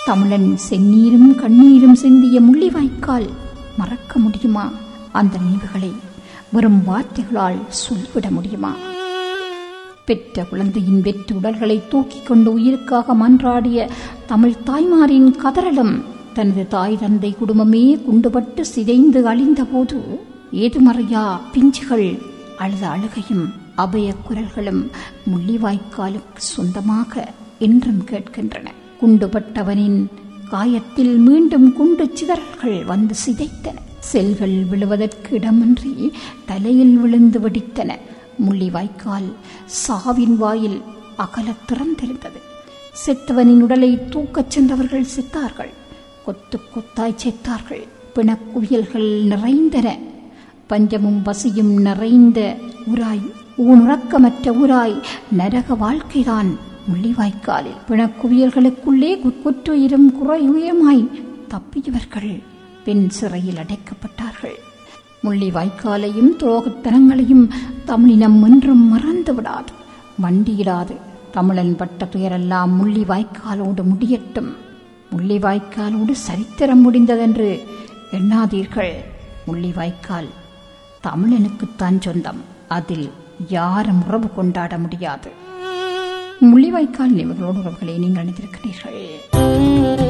தமிழன் செந்நீரும் கண்ணீரும் சிந்திய முள்ளிவாய்க்கால் மறக்க முடியுமா அந்த நினைவுகளை வெறும் வார்த்தைகளால் சொல்லிவிட முடியுமா பெற்ற குழந்தையின் வெற்று உடல்களை தூக்கிக் கொண்டு உயிருக்காக மன்றாடிய தமிழ் தாய்மாரின் கதறலும் தனது தாய் தந்தை குடும்பமே குண்டுபட்டு சிதைந்து அழிந்த போது ஏதுமறையா பிஞ்சுகள் அழுத அழுகையும் அபய குரல்களும் முள்ளிவாய்க்காலுக்கு சொந்தமாக என்றும் கேட்கின்றன குண்டுபட்டவனின் காயத்தில் மீண்டும் குண்டு சிதறல்கள் வந்து சிதைத்தன செல்கள் விழுவதற்கு இடமின்றி தலையில் விழுந்து வெடித்தன முள்ளிவாய்க்கால் சாவின் வாயில் அகலத் திறந்திருந்தது செத்தவனின் உடலை தூக்கச் சென்றவர்கள் செத்தார்கள் கொத்து கொத்தாய் செத்தார்கள் பிணக்குவியல்கள் நிறைந்தன பஞ்சமும் பசியும் நிறைந்த உராய் ஊனுறக்கமற்ற உராய் நரக வாழ்க்கைதான் முள்ளிவாய்க்காலில் பிணக்குவியல்களுக்குள்ளே குற்றுயிரும் குறையுயமாய் தப்பியவர்கள் பெண் சிறையில் அடைக்கப்பட்டார்கள் முள்ளிவாய்க்காலையும் துரோகத்தனங்களையும் தமிழினம் என்றும் மறந்து விடாது வண்டியிடாது தமிழன் பட்ட துயரெல்லாம் முள்ளிவாய்க்காலோடு முடியட்டும் முள்ளிவாய்க்காலோடு சரித்திரம் முடிந்ததென்று எண்ணாதீர்கள் முள்ளிவாய்க்கால் தமிழனுக்குத்தான் சொந்தம் அதில் யாரும் உறவு கொண்டாட முடியாது முள்ளிவாய்க்கால் நினைவுகளோடு உறவுகளை நீங்கள் அணிந்திருக்கிறீர்கள்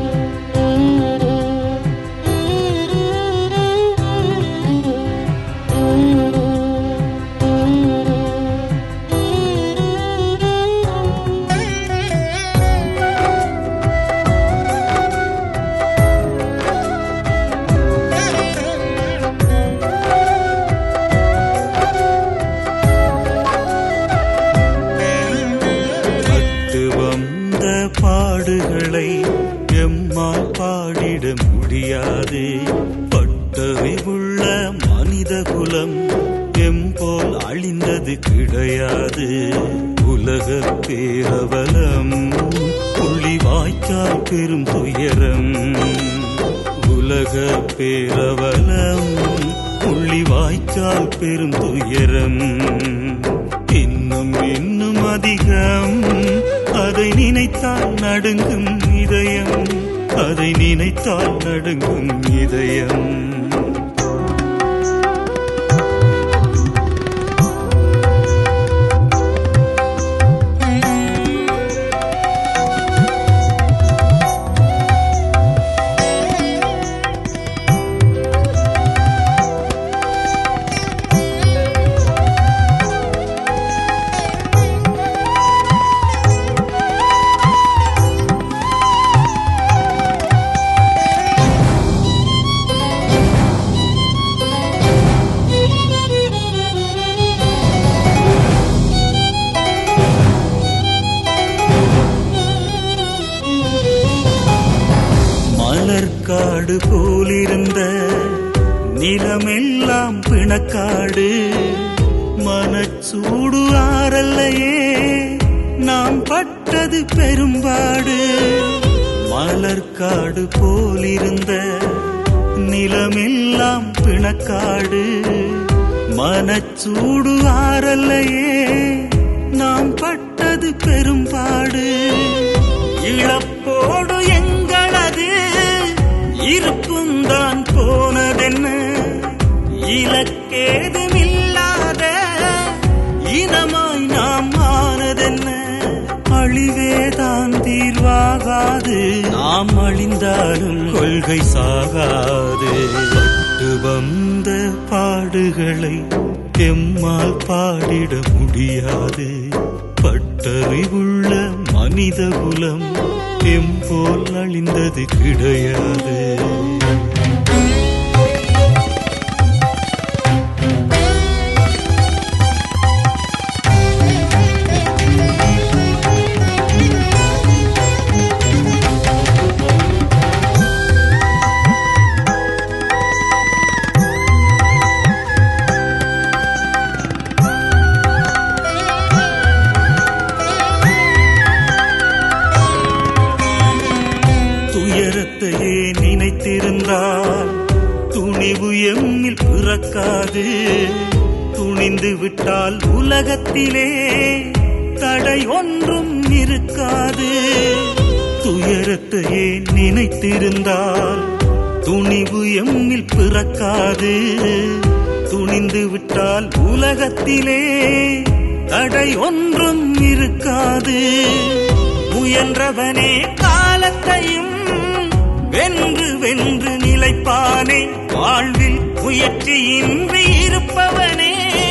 பட்டு வந்த பாடுகளை எம்மால் பாடிட முடியாது பட்டறிவுள்ள மனித குலம் எம்போல் அழிந்தது கிடையாது உலக பேரவலம் புள்ளி வாய்க்கால் பெரும் துயரம் உலக பேரவலம் புள்ளி வாய்க்கால் பெரும் துயரம் இன்னும் இன்னும் அதிகம் அதை நினைத்தால் நடுங்கும் இதயம் அதை நினைத்தால் நடுங்கும் இதயம் மலர்காடு போலிருந்த நிலமெல்லாம் பிணக்காடு மனச்சூடு ஆறல்லையே நாம் பட்டது பெரும்பாடு மலர்காடு போலிருந்த நிலமெல்லாம் பிணக்காடு மனச்சூடு ஆறல்லையே நாம் பட்டது பெரும்பாடு இழப்போடு எங்களது இருப்புந்தான் போனதென்ன இலக்கேதுமில்லாத இனமாய் நாம் ஆனதென்ன அழிவேதான் தீர்வாகாது நாம் அழிந்தாலும் கொள்கை சாகாது பட்டு வந்த பாடுகளை எம்மால் பாடிட முடியாது பட்டறிவுள்ள மனித குலம் எம்போல் அழிந்தது கிடையாது துயரத்தையே நினைத்திருந்தால் துணிவு எம்மில் பிறக்காது துணிந்து விட்டால் உலகத்திலே தடை ஒன்றும் இருக்காது துயரத்தையே நினைத்திருந்தால் துணிவு எம்மில் பிறக்காது துணிந்து விட்டால் உலகத்திலே தடை ஒன்றும் இருக்காது முயன்றவனே காலத்தையும் வென்று வென்று நிலைப்பானே வாழ்வில் முயற்சியின்றி இருப்பவனே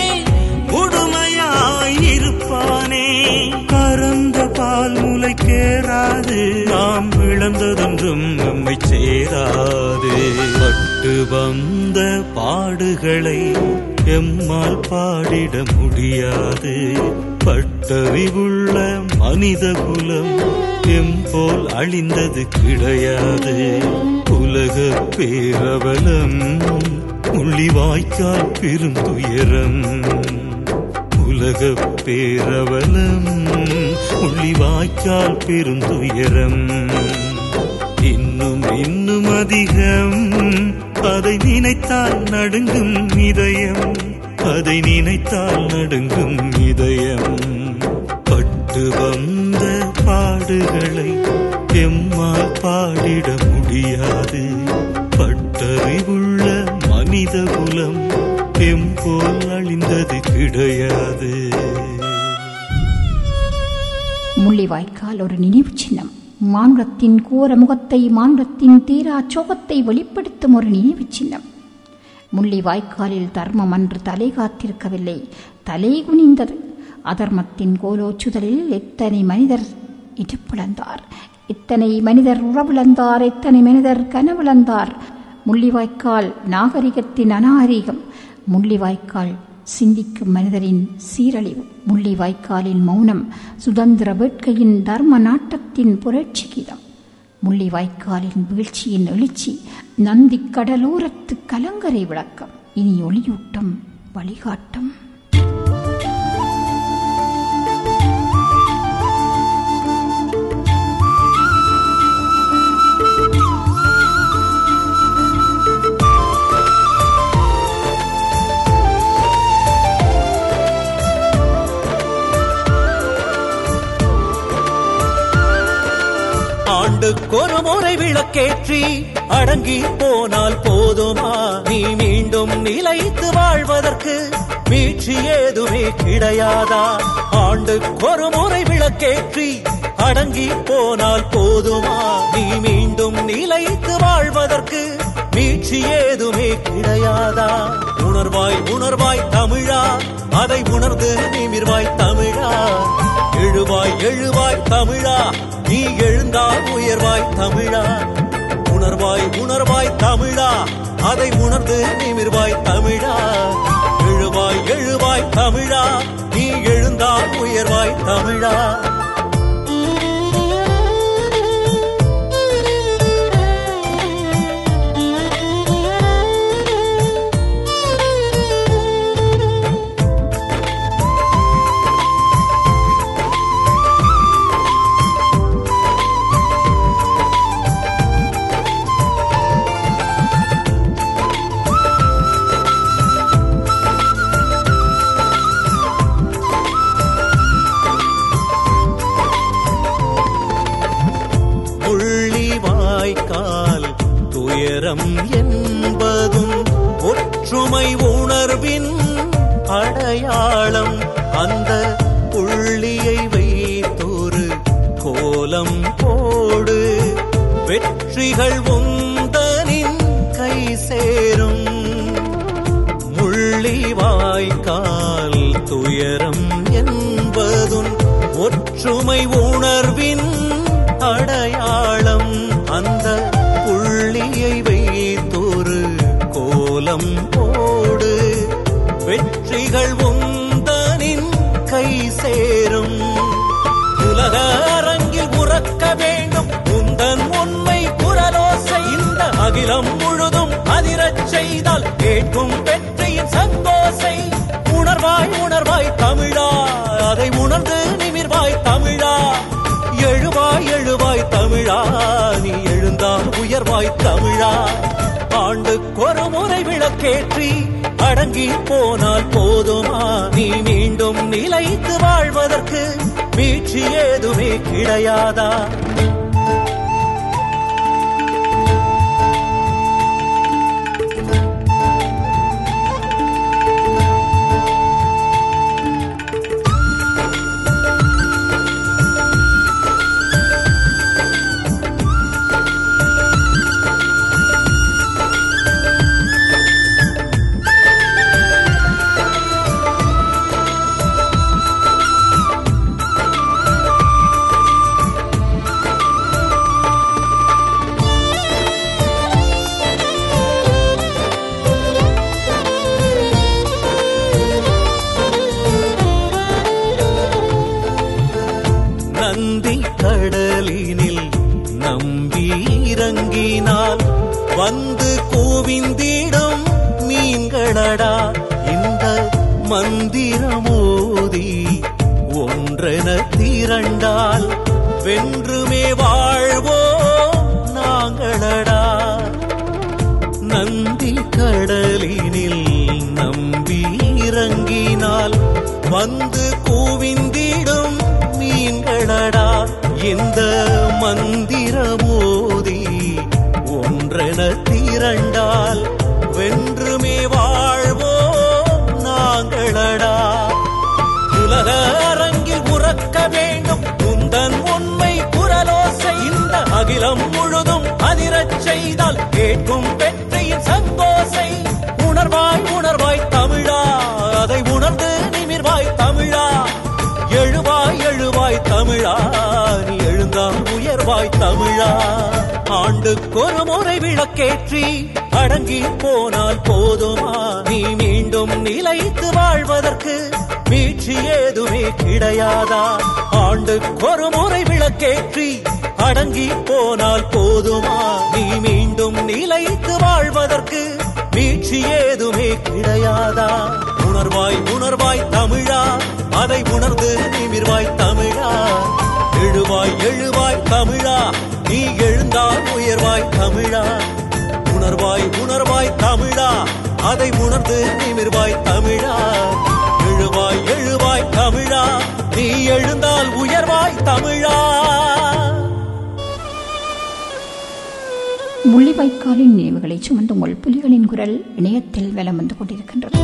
முழுமையாயிருப்பானே கறந்த பால் முளைக்கேறாது நாம் இழந்ததொன்றும் நம்மை சேராது பட்டு வந்த பாடுகளை எம்மால் பாடிட முடியாது பட்டறிவுள்ள மனித குலம் எம் போல் அழிந்தது கிடையாது உலக பேரவலம் முள்ளிவாய்க்கால் பெரும் துயரம் உலக பேரவலம் முள்ளிவாய்க்கால் பெரும் துயரம் இன்னும் இன்னும் அதிகம் அதை நினைத்தால் நடுங்கும் இதயம் அதை நினைத்தால் நடுங்கும் இதயம் பட்டு வந்த பாடுகளை எம்மால் பாடிட முடியாது பட்டறிவுள்ள மனித குலம் எம்போல் அழிந்தது கிடையாது முள்ளிவாய்க்கால் ஒரு நினைவு சின்னம் மானுடத்தின் கோர முகத்தை மானுடத்தின் தீரா சோகத்தை வெளிப்படுத்தும் ஒரு நினைவு சின்னம் முள்ளிவாய்க்காலில் தர்மம் அன்று தலை காத்திருக்கவில்லை தலை குனிந்தது அதர்மத்தின் கோலோச்சுதலில் எத்தனை மனிதர் இடுப்பிழந்தார் எத்தனை மனிதர் உறவிழந்தார் எத்தனை மனிதர் கனவிழந்தார் முள்ளிவாய்க்கால் நாகரிகத்தின் அநாகரிகம் முள்ளிவாய்க்கால் சிந்திக்கும் மனிதரின் சீரழிவு முள்ளிவாய்க்காலின் மௌனம் சுதந்திர வேட்கையின் தர்ம நாட்டத்தின் புரட்சி கீதம் முள்ளிவாய்க்காலின் வீழ்ச்சியின் எழுச்சி நந்தி கடலோரத்து கலங்கரை விளக்கம் இனி ஒளியூட்டம் வழிகாட்டம் ஆண்டுக்கொரு முறை விளக்கேற்றி அடங்கி போனால் போதுமா நீ மீண்டும் நிலைத்து வாழ்வதற்கு மீட்சி ஏதுமே கிடையாதா ஆண்டுக்கொரு முறை விளக்கேற்றி அடங்கி போனால் போதுமா நீ மீண்டும் நிலைத்து வாழ்வதற்கு மீட்சி ஏதுமே கிடையாதா உணர்வாய் உணர்வாய் தமிழா அதை உணர்ந்து நிமிர்வாய் தமிழா எழுவாய் எழுவாய் தமிழா நீ எழுந்தால் உயர்வாய் தமிழா உணர்வாய் உணர்வாய் தமிழா அதை உணர்ந்து நிமிர்வாய் தமிழா எழுவாய் எழுவாய் தமிழா நீ எழுந்தால் உயர்வாய் தமிழா முள்ளி வாய்க்கால் துயரம் என்பதும் ஒற்றுமை உணர்வின் அடையாளம் அந்த புள்ளியை வைத்தொரு கோலம் போடு வெற்றிகள் உந்தனின் கை சேரும் முள்ளி வாய்க்கால் துயரம் என்பதும் ஒற்றுமை உணர்வின் அடையாளம் அந்த புள்ளியை வைத்தொரு கோலம் போடு வெற்றிகள் உந்தனின் கை சேரும் உலக அரங்கில் உறக்க வேண்டும் உந்தன் உண்மை குரலோசை இந்த அகிலம் முழுதும் அதிரச் செய்தால் கேட்கும் வெற்றியின் சந்தோசை உணர்வாய் உணர்வாய் தமிழா அதை உணர்ந்து நிமிர்வாய் தமிழா எழுவாய் எழுவாய் தமிழா நீ எழுந்தால் உயர்வாய் தமிழா ஆண்டுக்கொரு முறை விளக்கேற்றி அடங்கி போனால் போதுமா நீ மீண்டும் நிலைத்து வாழ்வதற்கு மீட்சி ஏதுமே கிடையாதா நந்தி கடலினில் நம்பி இறங்கினால் வந்து கூவிந்திடும் மீன்களடா இந்த மந்திரமோதி ஒன்றென திரண்டால் வென்றுமே வாழ்வோ நாங்களடா நந்தி கடலினில் நம்பி இறங்கினால் வந்து கூவிந்திடும் மீன்களடா இந்த மந்திரமோதி ஒன்றென திரண்டால் வென்றுமே வாழ்வோ நாங்களடா உலக அரங்கில் உறக்க வேண்டும் குந்தன் உண்மை குரலோசை இந்த அகிலம் முழுதும் அதிரச் செய்தால் கேட்கும் வெற்றியின் சந்தோசை உணர்வாய் உணர்வாய் தமிழா அதை உணர்ந்து நிமிர்வாய் தமிழா எழுவாய் எழுவாய் தமிழா நீ எழுந்தால் உயர்வாய் தமிழா ஆண்டுக்கொரு முறை விளக்கேற்றி அடங்கி போனால் போதுமா நீ மீண்டும் நிலைத்து வாழ்வதற்கு மீட்சி ஏதுமே கிடையாதா ஆண்டுக்கொரு முறை விளக்கேற்றி அடங்கி போனால் போதுமா நீ மீண்டும் நிலைத்து வாழ்வதற்கு மீட்சி ஏதுமே கிடையாதா உணர்வாய் உணர்வாய் தமிழா அதை உணர்ந்து நிமிர்வாய் தமிழா எழுவாய் எழுவாய் தமிழா நீ எழுந்தால் உயர்வாய் தமிழா உணர்வாய் உணர்வாய் தமிழா அதை உணர்ந்து நிமிர்வாய் தமிழா எழுவாய் எழுவாய் தமிழா நீ எழுந்தால் உயர்வாய் தமிழா முள்ளிவாய்க்காலின் நினைவுகளை சுமந்து உங்கள் புலிகளின் குரல் இணையத்தில் வலம் வந்து கொண்டிருக்கின்றது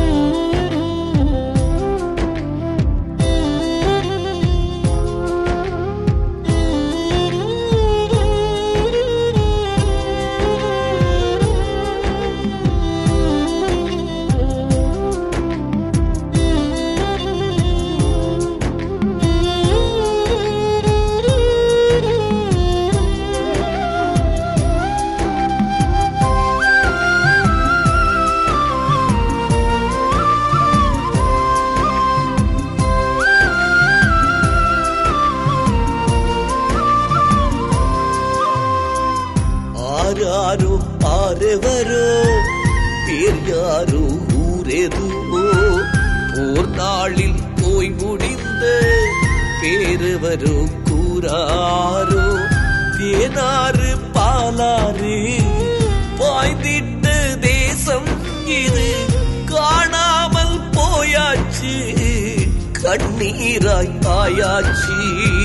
ஆராரோ ஆரவரோ பேர் யாரோ ஊரெதுவோ போர் நாளில் போய் முடிந்த பேரவரோ கூறாரோ தேனாறு பாலாறு பாய்ந்திட்ட தேசம் இது காணாமல் போயாச்சு கண்ணீராய் ஆயாச்சு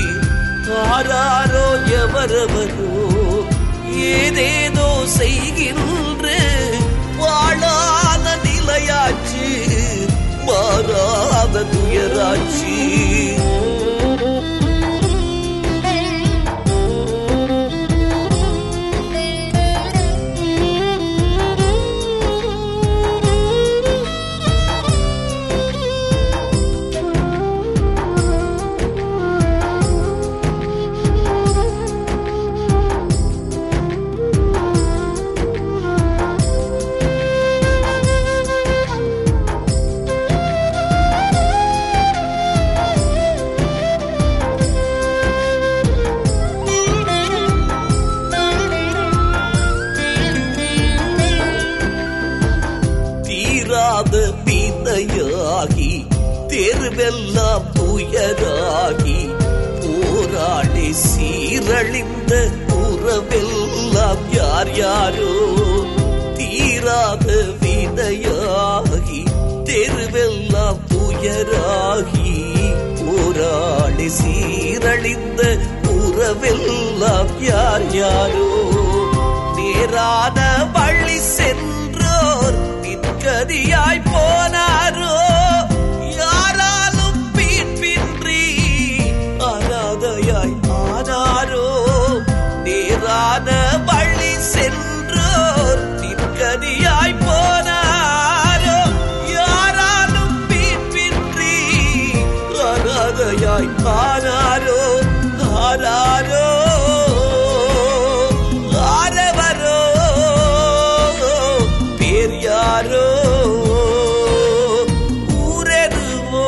ஆராரோ எவரவரோ ஏதேதோ செய்கின்ற வாழாத நிலையாச்சு மாறாத துயராச்சு தீராத வினையாகி தெருவெல்லாம் துயராகி போராடி சீரழிந்த உறவெல்லாம் யார் யாரோ தீராத வினையாகி தெருவெல்லாம் துயராகி போராடி சீரழிந்த உறவெல்லாம் உறவெல்லாம் யார் யாரோ நேரான வழி சென்றோர் நிற்கதியாய் போனாரோ யாராலும் மீட்பின்றி அனாதையாய் ஆனாரோ நேரான வழி சென்றோர் நிற்கதியாய் போனாரோ யாராலும் மீட்பின்றி அனாதையாய் ஆனாரோ ஆனாரோ ஆரவரோ பேர் யாரோ ஊரெதுவோ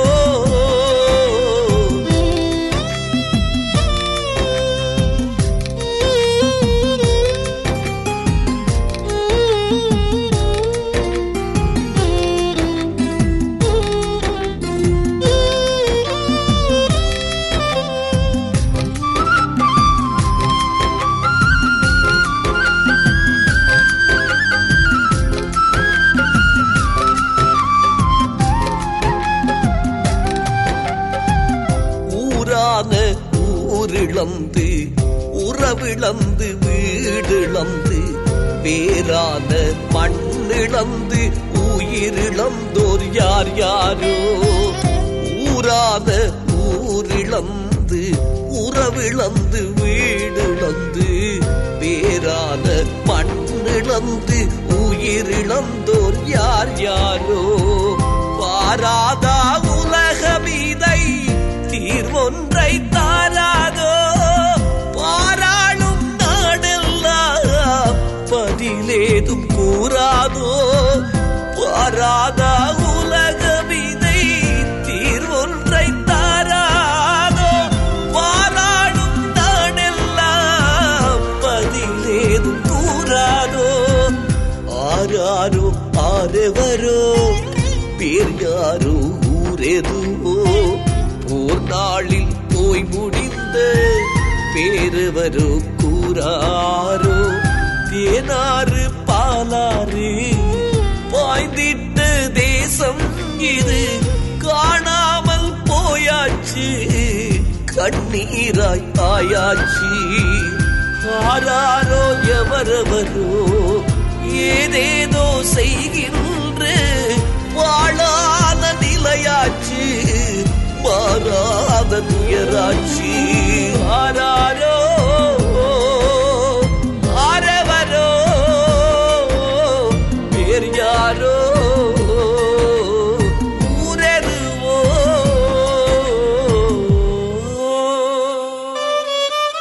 ஊரான ஊரிழந்து உறவிழந்து வீடிழந்து வேறான மண்ணிழந்து உயிரிழந்தோர் யார் யாரோ ஊரான ஊரிழந்து உறவிழந்து வீடிழந்து வேறான மண்ணிழந்து உயிரிழந்தோர் யார் யாரோ பாராதா உலகமீதை தீர்வொன்றை தாராதோ பாராளும் நாடெல்லாம் பதிலேதும் கூறாதோ பாராதா உலகமீதை தீர்வொன்றை தாராதோ பாராளும் நாடெல்லாம் பதிலேதும் கூறாதோ ஆராரோ ஆரவரோ பேர் யாரோ ஊரெதுவோ போர் நாளில் போய் முடிந்த பேரவரோ கூறாரோ தேனாறு பாலாறு பாய்ந்திட்ட தேசம் இது காணாமல் போயாச்சு கண்ணீராய் ஆயாச்சு ஆராரோ எவரவரோ ஏதேதோ செய்கின்ற வாழாத நிலையாச்சு மாறாத துயராச்சு ஆராரோ ஆரவரோ பேர் யாரோ ஊரெருவோ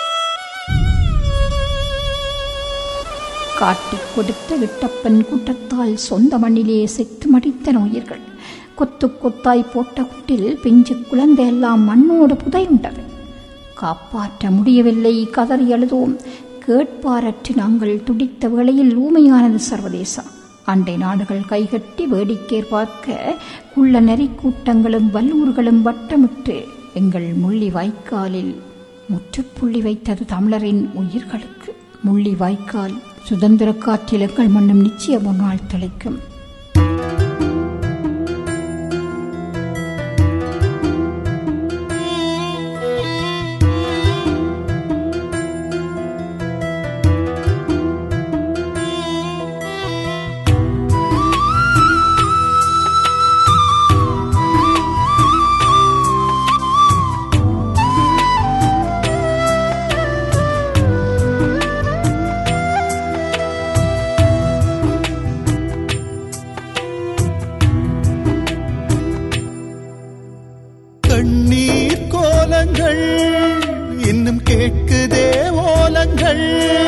காட்டிக் கொடுத்த விட்டப்பன் கூட்டத்தால் சொந்த மண்ணிலே செத்து மடித்தன உயிர்கள் கொத்து கொத்தாய் போட்ட குட்டில் பிஞ்சு குழந்தை எல்லாம் மண்ணோடு புதையுண்டது காப்பாற்ற முடியவில்லை கதறி அழுதோம் கேட்பாரற்று நாங்கள் துடித்த வேளையில் ஊமையானது சர்வதேசம் அண்டை நாடுகள் கைகட்டி வேடிக்கை பார்க்க குள்ள நெறி கூட்டங்களும் வல்லூர்களும் வட்டமிட்டு எங்கள் முள்ளி வாய்க்காலில் முற்றுப்புள்ளி வைத்தது தமிழரின் உயிர்களுக்கு முள்ளி வாய்க்கால் சுதந்திர காற்றில் எங்கள் மண்ணும் நிச்சயம் ஒரு நாள் திளைக்கும் கண்ணீர் கோலங்கள் இன்னும் கேட்குதே ஓலங்கள்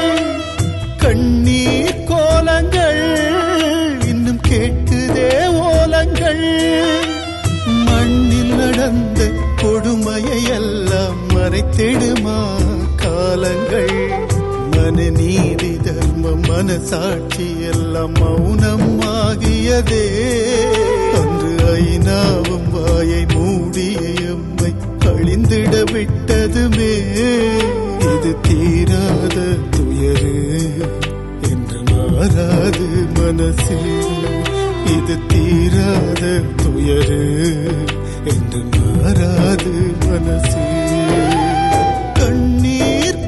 கண்ணீர் கோலங்கள் இன்னும் கேட்குதே ஓலங்கள் மண்ணில் நடந்த கொடுமையை எல்லாம் மறைத்திடுமா காலங்கள் மனநீதி தர்மம் மனசாட்சி எல்லாம் மௌனம் ஆகியதே அன்று ஐநாவும் வாயை மூடிய எம்மை அழிந்திட விட்டதுமே இது தீராத துயரு என்று மாறாது மனசு இது தீராத துயரு என்று மாறாது மனசு கண்ணீர்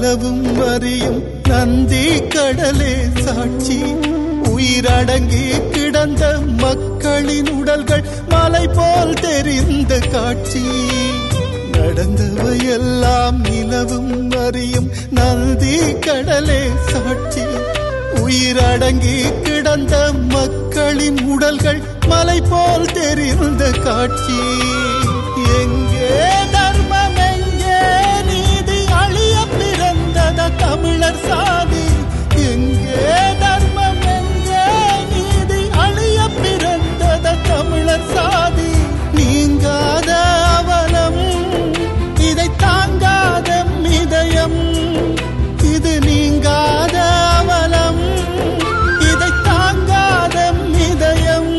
நிலவும் அறியும் நந்தி கடலே சாட்சி உயிரடங்கி கிடந்த மக்களின் உடல்கள் மலை போல் தெரிந்த காட்சி நடந்தவையெல்லாம் நிலவும் அறியும் நந்தி கடலே சாட்சி உயிரடங்கி கிடந்த மக்களின் உடல்கள் மலை போல் தெரிந்த காட்சி எங்கே தர்மம் எங்கே நீதி அழிய பிறந்தத தமிழர் சாதி எங்கே தர்மம் எங்கே நீதி அழிய பிறந்தத தமிழர் சாதி நீங்காத அவலம் இதை தாங்காத இதயம் இது நீங்காத அவலம் இதை தாங்காத இதயம்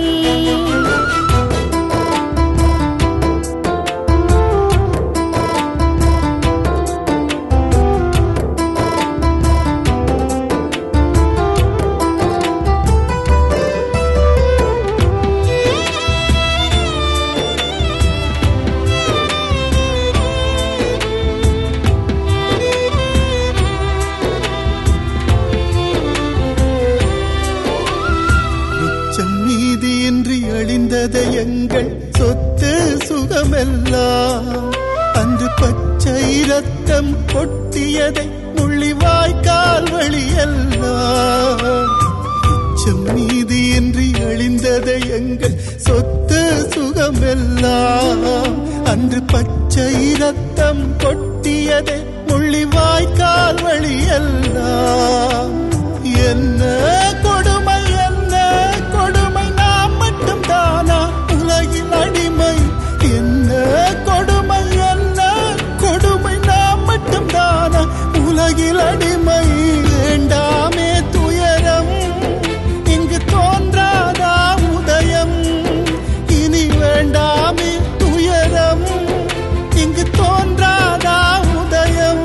மிச்சம் நீதியின்றி அழிந்தது எங்கள் சொத்து சுகமெல்லாம் அன்று பச்சை ரத்தம் கொட்டியதை முள்ளி வாய்க்கால் வழியெல்லாம் மிச்சம் நீதியின்றி அழிந்தது எங்கள் சொத்து சுகமெல்லாம் அன்று பச்சை ரத்தம் கொட்டியதை முள்ளி வாய்க்கால் வழியெல்லாம் என்ன கொடுமை என்ன கொடுமை நாம் மட்டும் தானா உலகில் அடிமை என்ன கொடுமை என்ன கொடுமை நாம் மட்டும் தானா உலகில் அடிமை வேண்டாமே துயரம் இங்கு தோன்றாதா உதயம் இனி வேண்டாமே துயரம் இங்கு தோன்றாதா உதயம்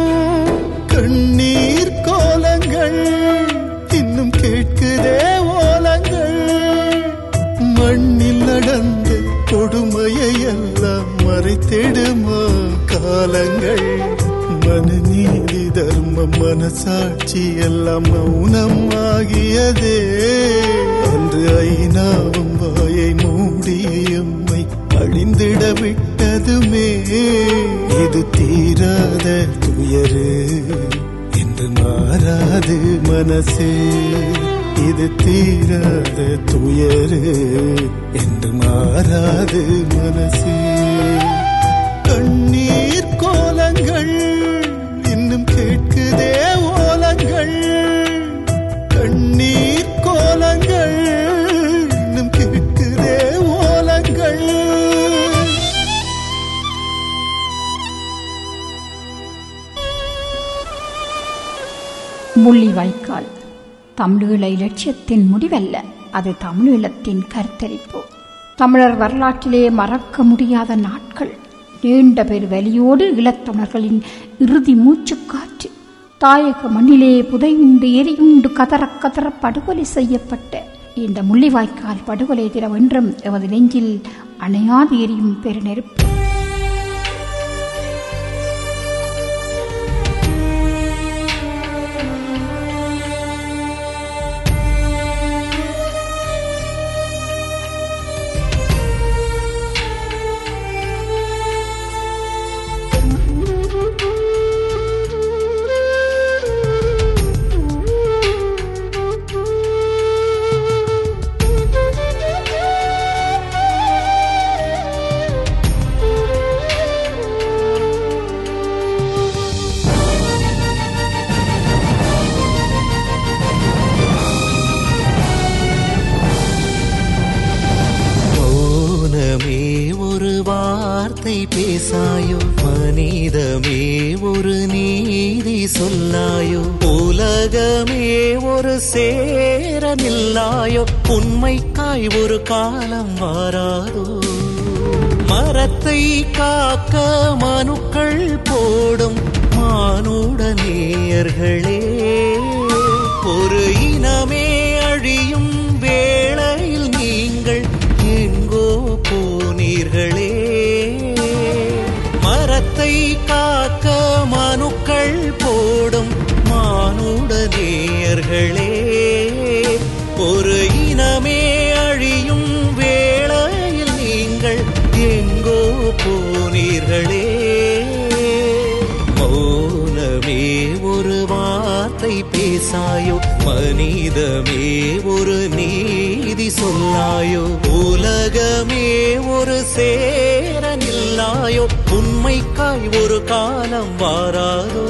கண்ணீர் கோலங்கள் இன்னும் கேட்குதே ஓலங்கள் மண்ணில் நடந்த கொடுமையை எல்லாம் மறைத்திடுமா காலங்கள் மனநீதி தர்மம் மனசாட்சி எல்லாம் மௌனம் ஆகியதே அன்று ஐநாவும் வாயை மூடியம்மை அழிந்திட விட்டதுமே இது தீராத துயரு என்று மாறாது மனசே இது தீராத துயரு என்று மாறாது மனசே கண்ணீர் கோலங்கள் இன்னும் கேட்குதே ஓலங்கள் கண்ணீர் கோலங்கள் இன்னும் கேட்குதே ஓலங்கள் முள்ளிவாய்க்கால் தமிழீழ இலட்சியத்தின் முடிவல்ல அது தமிழீழத்தின் கருத்தரிப்பு தமிழர் வரலாற்றிலே மறக்க முடியாத நாட்கள் நீண்ட பெரு வலியோடு ஈழத்தமிழர்களின் இறுதி மூச்சுக்காற்று தாயக மண்ணிலே புதையுண்டு எரியுண்டு கதற கதற படுகொலை செய்யப்பட்ட இந்த முள்ளிவாய்க்கால் படுகொலை தினம் என்றும் எமது நெஞ்சில் அணையாது எரியும் பெருநெருப்பு மௌனமே ஒரு வார்த்தை பேசாயோ மனிதமே ஒரு நீதி சொல்லாயோ உலகமே ஒரு சேர நில்லாயோ உண்மைக்காய் ஒரு காலம் வாராதோ மரத்தை காக்க மனுக்கள் போடும் மானுட நேயர்களே ஒரு இனமே அழியும் வேளையில் நீங்கள் எங்கோ போனீர்களே மரத்தை காக்க மனுக்கள் போ போனீர்களே ஒரு இனமே அழியும் வேளையில் நீங்கள் எங்கோ போனீர்களே மௌனமே ஒரு வார்த்தை பேசாயோ மனிதமே ஒரு நீதி சொல்லாயோ உலகமே ஒரு சேர நில்லாயோ உண்மைக்காய் ஒரு காலம் வாராதோ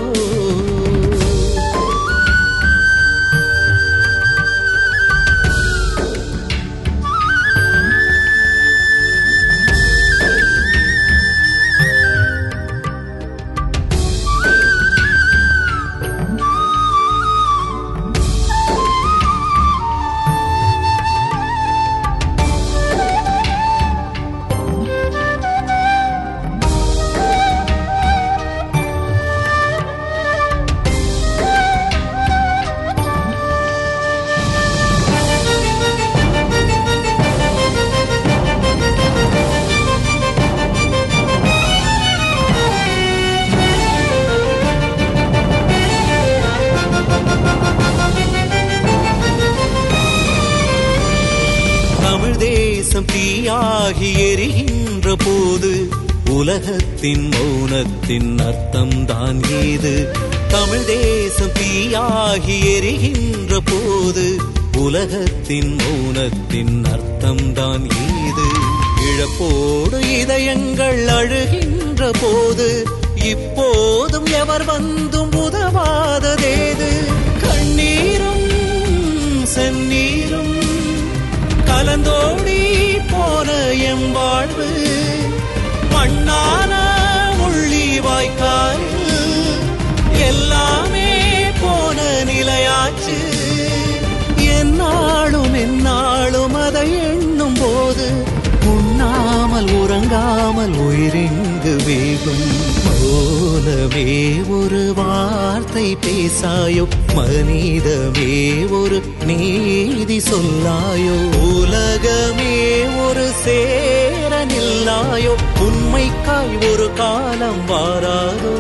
தமிழ் தேசம் தீயாகி எரிகின்ற போது உலகத்தின் மௌனத்தின் அர்த்தம் தான் ஏது தமிழ் தேசம் தீயாகி எரிகின்ற போது உலகத்தின் மௌனத்தின் அர்த்தம் தான் ஏது இழப்போடு இதயங்கள் அழுகின்ற போது இப்போதும் எவர் வந்தும் உதவாததேது கண்ணீரும் செந்நீரும் கலந்தோடி போன எம் வாழ்வு மண்ணான உள்ளி வாய்க்காலில் எல்லாமே போன நிலையாச்சு என்னாலும் என்னாலும் அதை எண்ணும் போது உண்ணாமல் உறங்காமல் உயிரிங்கு வேகும் மௌனமே ஒரு வார்த்தை பேசாயோ மனிதமே ஒரு நீதி சொல்லாயோ உலகமே ஒரு சேர நில்லாயோ உண்மைக்காய் ஒரு காலம் வாராதோ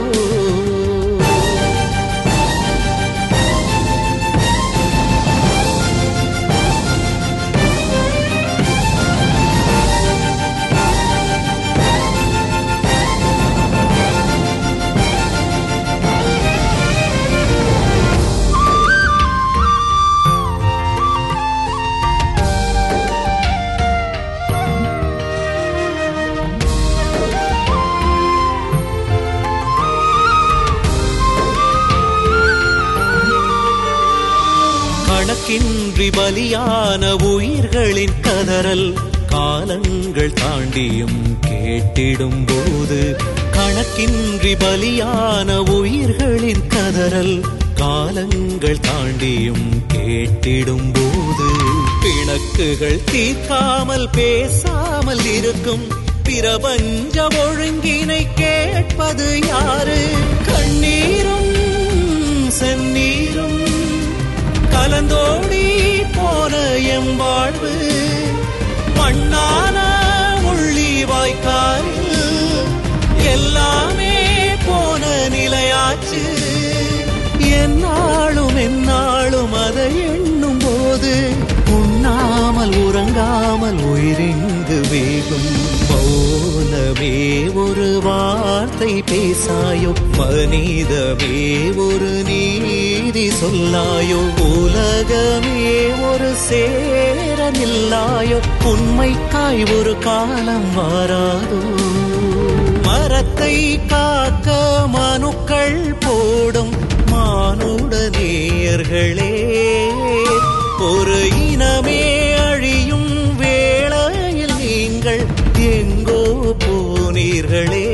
கணக்கின்றி பலியான உயிர்களின் கதறல் காலங்கள் தாண்டியும் கேட்டிடும் போது கணக்கின்றி பலியான உயிர்களின் கதறல் காலங்கள் தாண்டியும் கேட்டிடும் போது பிணக்குகள் தீர்க்காமல் பேசாமல் இருக்கும் பிரபஞ்ச ஒழுங்கினை கேட்பது யாரு கண்ணீரும் செந்நீரும் கலந்தோடி போன எம் வாழ்வு மண்ணான உள்ளி வாய்க்காலில் எல்லாமே போன நிலையாச்சு என்னாலும் என்னாலும் அதை எண்ணும் போது உண்ணாமல் உறங்காமல் உயிரிங்கு வேகும் மௌனமே ஒரு வார்த்தை பேசாயோ மனிதமே ஒரு நீதி சொல்லாயோ உலகமே ஒரு சேர நில்லாயோ உண்மைக்காய் ஒரு காலம் வாராதோ மரத்தை காக்க மனுக்கள் போடும் மானுட நேயர்களே ஒரு இனமே அழியும் வேளையில் நீங்கள் எங்கோ போனீர்களே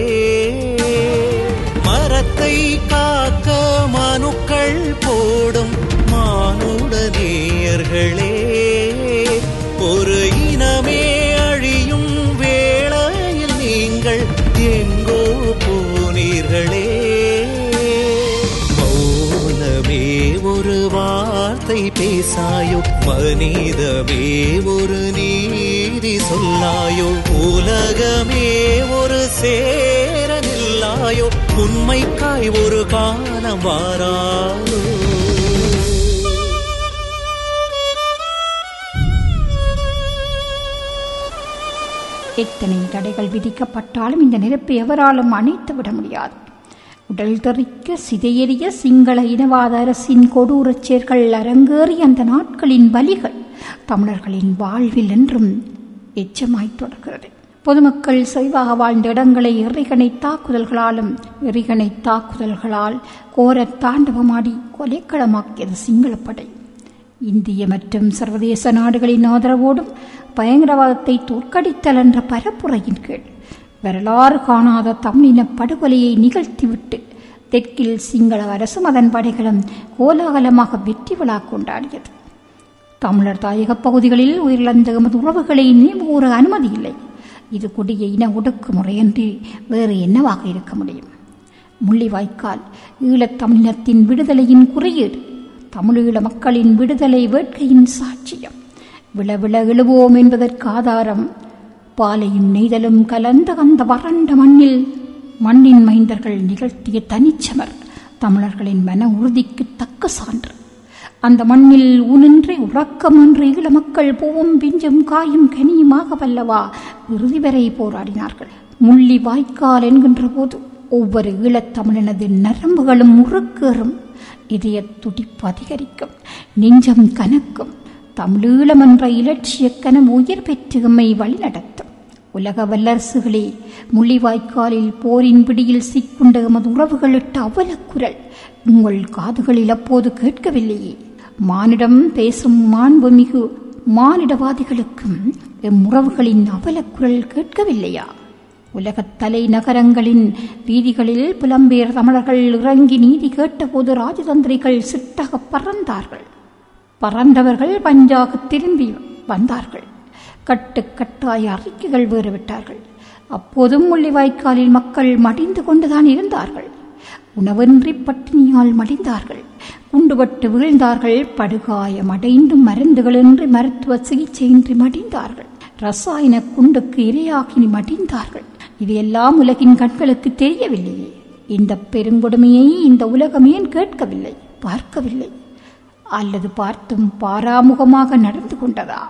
மரத்தை காக்க மனுக்கள் போடும் மானுட நேயர்களே ஒரு இனமே அழியும் வேளையில் நீங்கள் எங்கோ போனீர்களே மௌனமே ஒரு வார்த்தை பேசாயோ மனிதமே ஒரு நீதி சொல்லாயோ உலகமே ஒரு சேர நில்லாயோ உண்மைக்காய் ஒரு காலம் வாராயோ எத்தனை தடைகள் விதிக்கப்பட்டாலும் இந்த நெருப்பை எவராலும் அணைத்து விட முடியாது உடல் தெறிக்க சிதையெறிய சிங்கள இனவாத அரசின் கொடூரச் செயல்கள் அரங்கேறிய அந்த நாட்களின் வலிகள் தமிழர்களின் வாழ்வில் என்றும் எச்சமாய் தொடர்கிறது பொதுமக்கள் செறிவாக வாழ்ந்த இடங்களை எறிகணை தாக்குதல்களாலும் எறிகணை தாக்குதல்களால் கோர தாண்டவமாடி கொலைக்களமாக்கியது சிங்களப்படை இந்திய மற்றும் சர்வதேச நாடுகளின் ஆதரவோடும் பயங்கரவாதத்தை தோற்கடித்தல் என்ற பரப்புரையின் கீழ் வரலாறு காணாத தமிழின படுகொலையை நிகழ்த்திவிட்டு தெற்கில் சிங்கள அரசும் அதன் படைகளும் கோலாகலமாக வெற்றி விழா கொண்டாடியது தமிழர் தாயக பகுதிகளில் உயிரிழந்த எமது உறவுகளை நினைவுகூர அனுமதி இல்லை இது கொடிய இன ஒடுக்குமுறையன்றி வேறு என்னவாக இருக்க முடியும் முள்ளிவாய்க்கால் ஈழத் தமிழினத்தின் விடுதலையின் குறியீடு தமிழீழ மக்களின் விடுதலை வேட்கையின் சாட்சியம் விள விள எழுவோம் என்பதற்கு ஆதாரம் பாலையும் நெய்தலும் கலந்த அந்த வறண்ட மண்ணில் மண்ணின் மைந்தர்கள் நிகழ்த்திய தனிச்சமர் தமிழர்களின் மன உறுதிக்கு தக்க சான்று அந்த மண்ணில் ஊனின்றி உறக்கமின்றி ஈழ மக்கள் பூவும் பிஞ்சும் காயும் கனியுமாக வல்லவா இறுதி வரை போராடினார்கள் முள்ளி வாய்க்கால் என்கின்ற போது ஒவ்வொரு ஈழத்தமிழனது நரம்புகளும் முறுக்கேறும் இதய துடிப்பு அதிகரிக்கும் நெஞ்சம் கனக்கும் தமிழீழம் என்ற இலட்சிய கனம் உயிர் பெற்று எம்மை வழிநடத்தும் உலக வல்லரசுகளே முள்ளிவாய்க்காலில் போரின் பிடியில் சிக்குண்ட எமது உறவுகளிட்ட அவலக்குரல் உங்கள் காதுகளில் அப்போது கேட்கவில்லையே மானிடம் பேசும் மாண்புமிகு மானிடவாதிகளுக்கும் எம் உறவுகளின் அவலக்குரல் கேட்கவில்லையா உலகத் தலைநகரங்களின் வீதிகளில் புலம்பெயர் தமிழர்கள் இறங்கி நீதி கேட்டபோது ராஜதந்திரிகள் சிட்டாக பறந்தார்கள் பறந்தவர்கள் பஞ்சாக திரும்பி வந்தார்கள் கட்டுக்கட்டாய அறிக்கைகள் வேறுவிட்டார்கள் அப்போதும் முள்ளிவாய்க்காலில் மக்கள் மடிந்து கொண்டுதான் இருந்தார்கள் உணவின்றி பட்டினியால் மடிந்தார்கள் குண்டுபட்டு வீழ்ந்தார்கள் படுகாயம் அடைந்தும் மருந்துகளின்றி மருத்துவ சிகிச்சையின்றி மடிந்தார்கள் ரசாயன குண்டுக்கு இரையாகி மடிந்தார்கள் இவையெல்லாம் உலகின் கண்களுக்கு தெரியவில்லையே இந்த பெருங்கொடுமையை இந்த உலகம் ஏன் கேட்கவில்லை பார்க்கவில்லை அல்லது பார்த்தும் பாராமுகமாக நடந்து கொண்டதா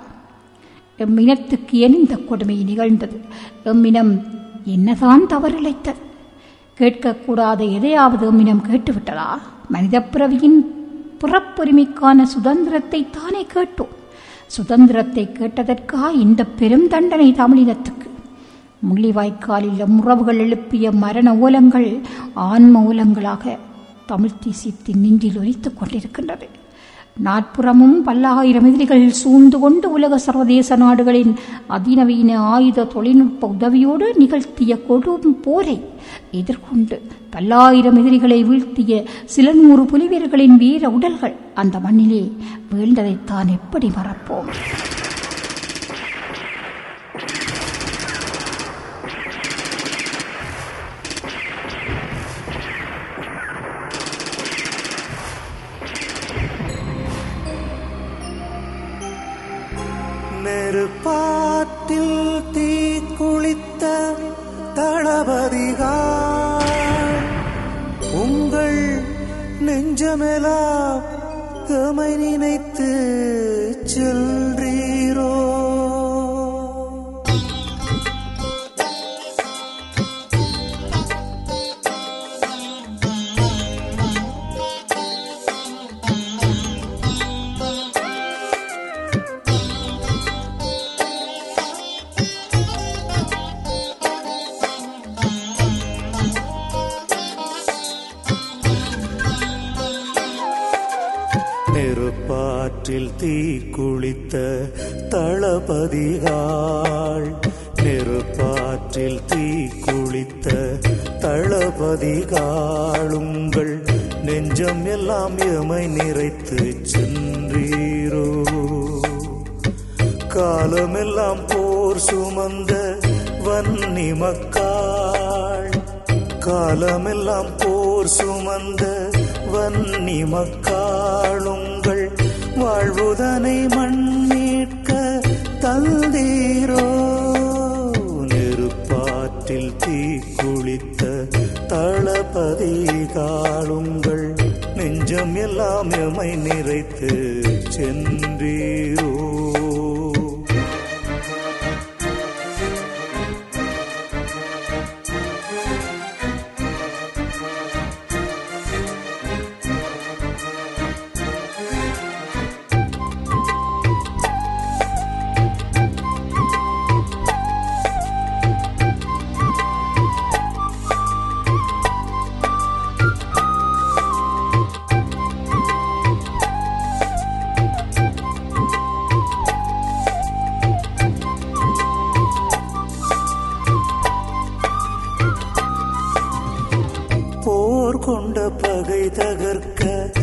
எம் இனத்துக்கு ஏன் இந்த கொடுமை நிகழ்ந்தது எம் இனம் என்னதான் தவறிழைத்தது கேட்கக்கூடாத எதையாவது எம் இனம் கேட்டுவிட்டதா மனித பிறவியின் பிறப்புரிமைக்கான சுதந்திரத்தை தானே கேட்டோம் சுதந்திரத்தை கேட்டதற்கா இந்த பெரும் தண்டனை தமிழினத்துக்கு முள்ளிவாய்க்காலில் எம் உறவுகள் எழுப்பிய மரண ஓலங்கள் ஆன்ம ஓலங்களாக தமிழ் தேசியத்தின் நெஞ்சில் ஒலித்துக் கொண்டிருக்கின்றது நாட்புறமும் பல்லாயிரம் எதிரிகள் சூழ்ந்து கொண்டு உலக சர்வதேச நாடுகளின் அதிநவீன ஆயுத தொழில்நுட்ப உதவியோடு நிகழ்த்திய கொடும் போரை எதிர்கொண்டு பல்லாயிரம் எதிரிகளை வீழ்த்திய சில நூறு புலிவீரர்களின் வீர உடல்கள் அந்த மண்ணிலே வீழ்ந்ததைத்தான் எப்படி மறப்போம் நெருப்பாத்தில் தீ குளித்த தளபதிகள் உங்கள் நெஞ்சமெல்லாம் எமை நினைத்து செல்றீரோ நெருப்பாற்றில் தீ குளித்த தளபதிகள் நெருப்பாற்றில் தீ குளித்த தளபதிகள் உங்கள் நெஞ்சம் எல்லாம் எமை நிறைத்து சென்றீரோ காலமெல்லாம் போர் சுமந்த வன்னி மக்காள் காலமெல்லாம் போர் சுமந்த வன்னி மக்காளுங்கள் வாழ்வுதனை மண்ணீட்க தந்தீரோ நெருப்பாற்றில் தீ குளித்த தளபதி காளுங்கள் நெஞ்சம் எல்லாம் எமை நிறைத்து சென்றீரோ கொண்ட பகை தகர்க்க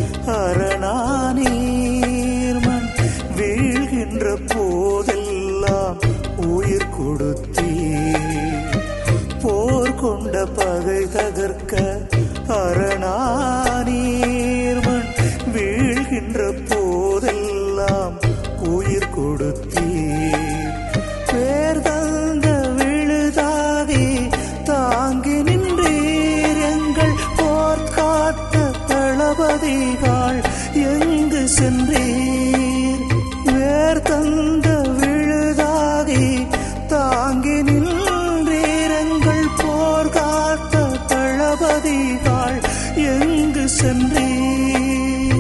அரணானீர்மன் வீழ்கின்ற போதெல்லாம் உயிர் கொடுத்தீர் போர் கொண்ட பகை தகர்க்க அரணானீர்மன் வீழ்கின்ற போதெல்லாம் உயிர் கொடுத்தீர் பேர் தந்த விழுதாகி தாங்கி நின்றீர் எங்கள் போர் காத்த தளபதிகள் எங்கு சென்றீர் வேர் தந்த விழுதாகி தாங்கி நின்றீர் எங்கள் போர் காத்த தளபதிகள் எங்கு சென்றீர்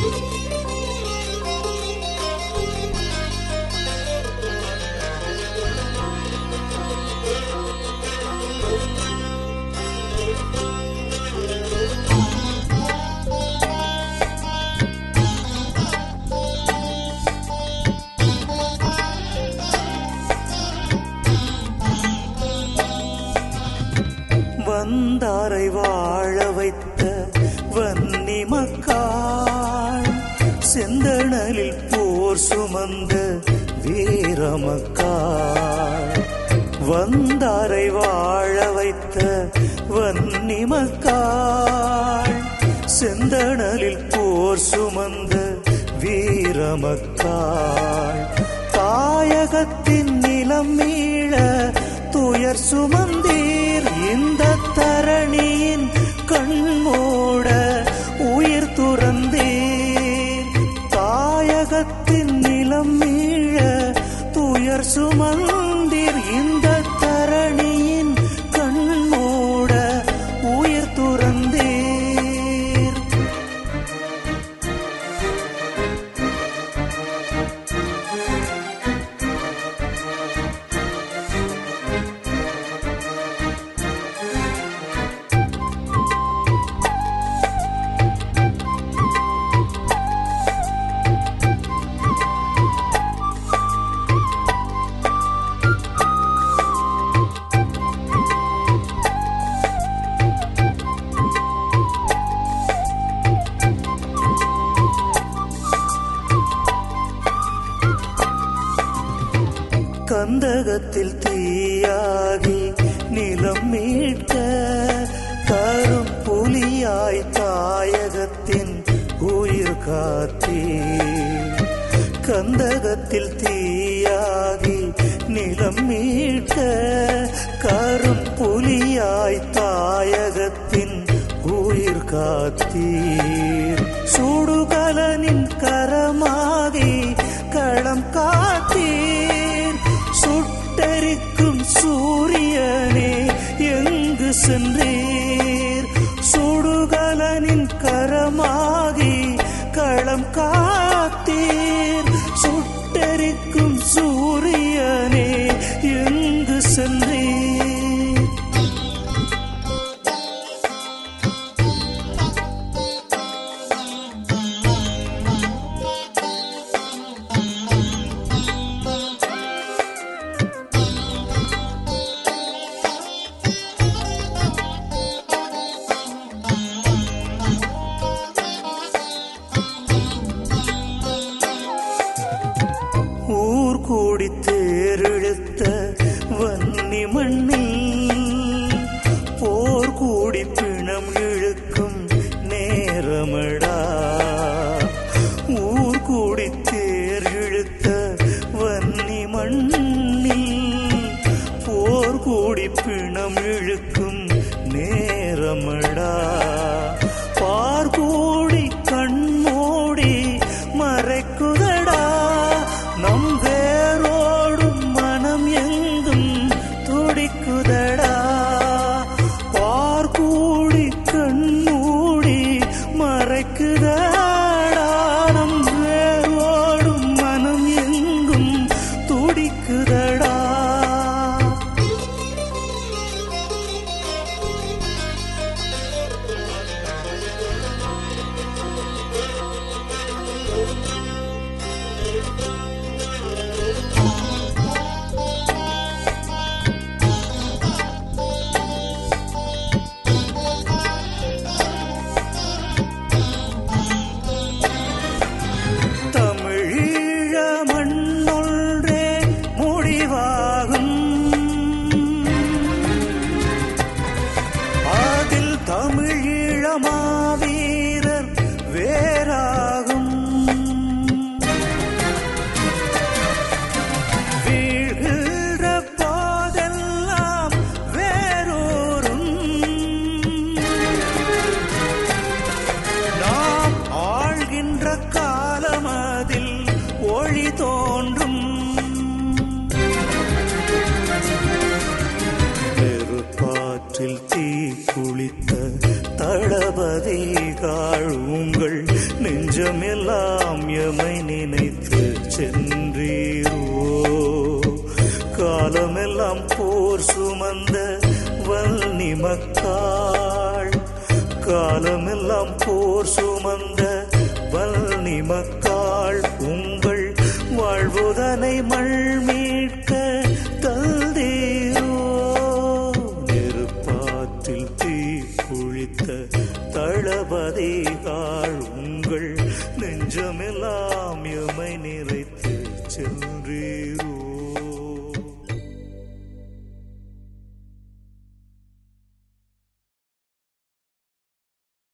வந்தாரை வாழ வைத்த வன்னி மக்காள் செந்தணலில் போர் சுமந்த வீரமக்காள் வந்தாரை வாழ வைத்த வன்னி மக்காள் செந்தணலில் போர் சுமந்த வீரமக்காள் தாயகத்தின் நிலம் மீள துயர் சுமந்தீர் இந்த தரணியின் கண்மூட உயிர் துறந்தீர் தாயகத்தின் நிலம் மீள துயர் சுமந்தீர் இந்த தரணியின் கண்மூட உயிர் துறந்தீர் கந்தகத்தில் தீயாகி நிலம் மீட்க கரும் புலியாய் தாயகத்தின் உயிர் காத்தீ கந்தகத்தில் தீயாகி நிலம் மீட்க கரும் புலியாய் தாயகத்தின் உயிர் காத்தீர் சுடுகலனின் கரமாகி களம் காத்தீர் சுட்டரிக்கும் சூரியனே எங்கு சென்றீர் சுடுகலனின் கரமாகி களம் காத்தீர் சுட்டரிக்கும் சூரியனே எங்கு சென்றீர் ஊர் கூடி தேரெழுத்த வன்னி மண்ணில் போர் கூடி பிணம் இழுக்கும் நேரமடா ஊர் கூடி தேர் இழுத்த வன்னி மண்ணில் போர் கூடி பிணம் இழுக்கும் நேரமடா பார் கூடி கண்மூடி மறைக்குதடா நம் வேரோடும் மனம் எங்கும் துடிக்குதடா பார் கூடி கண்மூடி மறைக்குதடா நம் வேரோடும் மனம் எங்கும் துடிக்குதடா தளபதிகள் உங்கள் நெஞ்சமெல்லாம் எமை நினைத்து சென்றீரோ காலமெல்லாம் போர் சுமந்த வன்னி மக்காள் காலமெல்லாம் போர் சுமந்த வன்னி மக்காள் உங்கள் வாழ்வுதனை மல் மீட்க தந்தீரோ நெருப்பாற்றில் தீ குளித்த தளபதிகள் உங்கள் நெஞ்சமெல்லாம் எமை நிறைத்து சென்றீரோ